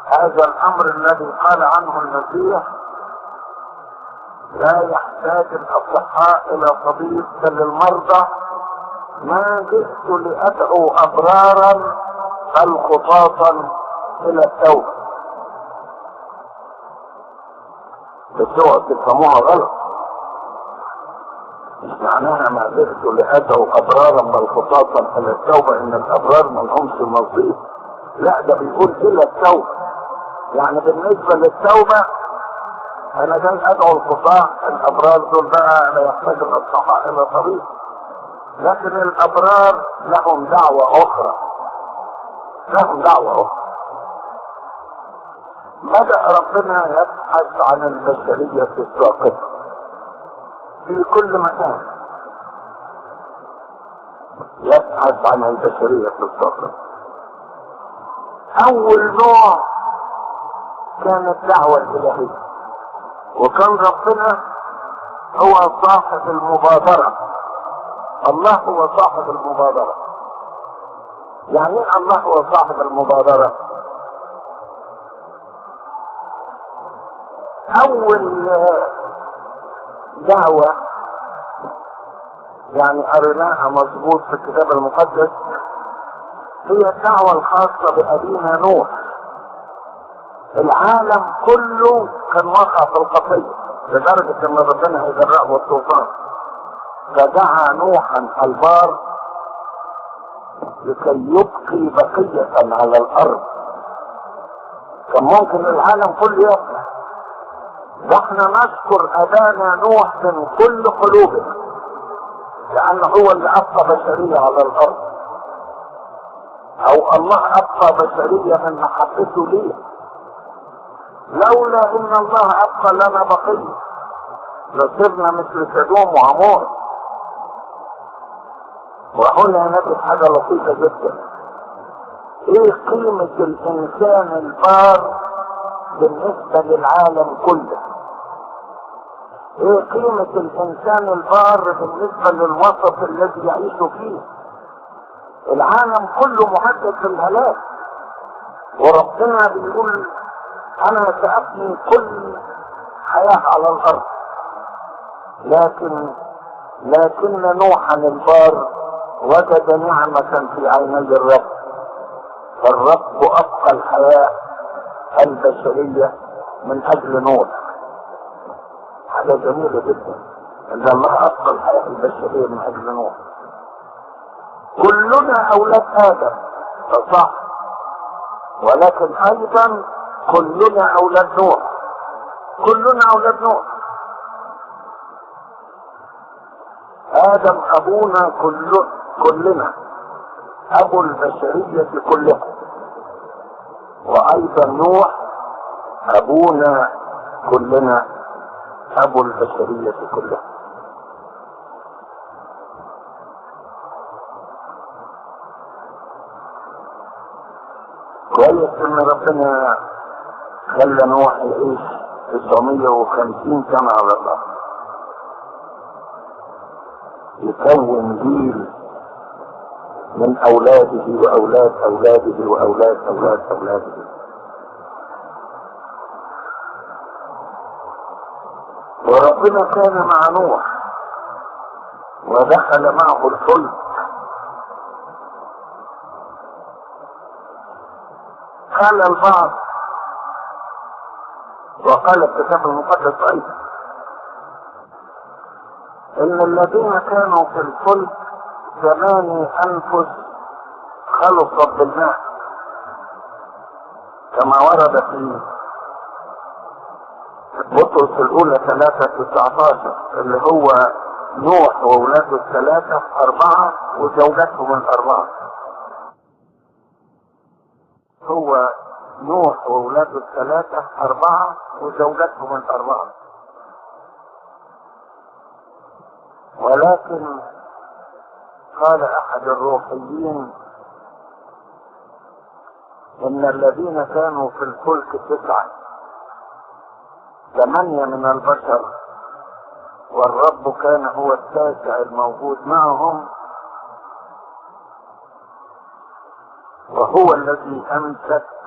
هذا الامر الذي قال عنه المسيح لا يحتاج الاصحاء الى طبيب بل المرضى ما جئت لادعو ابرارا بل خطاطا الى التوبه بس اوعوا تفهموها غلط مش معناها ما جئت لادعو ابرارا بل خطاطا الى التوبه ان الابرار ما لهمش نصيب لا ده بيقول الى التوبه يعني بالنسبه للتوبه انا جاي ادعو الخطاة الابرار دول بقى لا يحتاج الاصحاء الى طبيب لكن الابرار لهم دعوة اخرى لهم دعوة اخرى بدأ ربنا يبحث عن البشرية في الساقطة في كل مكان يبحث عن البشرية في الساقطة أول نوع كانت دعوة الإلهية وكان ربنا هو صاحب المبادرة الله هو صاحب المبادرة يعني ايه الله هو صاحب المبادرة اول دعوة يعني قريناها مظبوط في الكتاب المقدس هي الدعوة الخاصة بأبينا نوح العالم كله كان واقع في الخطية لدرجة ان ربنا هيجرأه الطوفان فدعا نوحا البار لكي يبقي بقية على الارض كان ممكن العالم كله يقع ده احنا نشكر ابانا نوح من كل قلوبنا لانه هو اللي ابقى بشرية على الارض او الله ابقى بشرية من محبته ليه لولا ان الله ابقى لنا بقية لصرنا مثل سدوم وعمور وهنا نجد حاجة لطيفة جدا ايه قيمة الانسان البار بالنسبة للعالم كله ايه قيمة الانسان البار بالنسبة للوسط الذي يعيش فيه العالم كله مهدد بالهلاك وربنا بيقول انا سأبني كل حياة على الارض لكن لكن نوحا البار وجد نعمة في عيني الرب فالرب ابقى الحياة البشرية من اجل نوح حاجة جميلة جدا ان الله ابقى الحياة البشرية من اجل نوح كلنا اولاد ادم فصح ولكن ايضا كلنا اولاد نوح كلنا اولاد نوح ادم ابونا كل كلنا ابو البشرية كلها وايضا نوح ابونا كلنا ابو البشرية كلها كويس ان ربنا خلى نوح يعيش 950 سنة على الأرض يكون جيل من أولاده وأولاد أولاده وأولاد أولاد أولاده وربنا كان مع نوح ودخل معه الفلك قال البعض وقال الكتاب المقدس ايضا ان الذين كانوا في الفلك ثماني انفس خلصت بالماء كما ورد في بطرس الاولى ثلاثة تسعتاشر اللي هو نوح واولاده الثلاثة اربعة وزوجاتهم الاربعة هو نوح واولاده الثلاثة اربعة وزوجاتهم الاربعة ولكن قال احد الروحيين ان الذين كانوا في الفلك تسعة ثمانية من البشر والرب كان هو التاسع الموجود معهم وهو الذي امسك